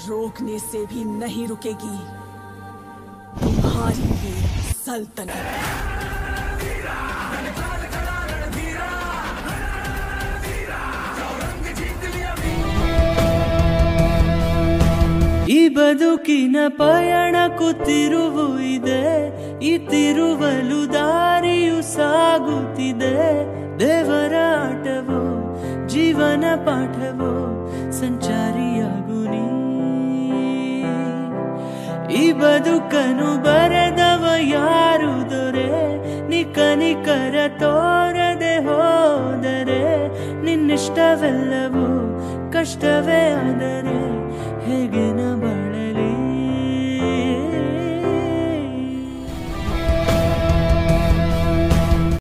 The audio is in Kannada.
रोकने से भी नहीं रुकेगी तुम्हारी भी सल्तनत ಈ ಬದುಕಿನ ಪಯಣಕ್ಕೂ ತಿರುವು ಇದೆ ಈ ತಿರುವಲು ದಾರಿಯು ಸಾಗುತ್ತಿದೆ ದೇವರ ಆಟವೋ ಜೀವನ ಪಾಠವೋ ಸಂಚಾರಿಯಾಗು ನೀ ಈ ಬದುಕನು ಬರೆದವ ಯಾರು ದೊರೆ ನಿ ಕನಿಕರ ತೋರದೆ ಹೋದರೆ ನಿನ್ನಿಷ್ಟವೆಲ್ಲವೂ ಕಷ್ಟವೇ ಆದರೆ ಹೇಗೆ ನ ಬಾಳ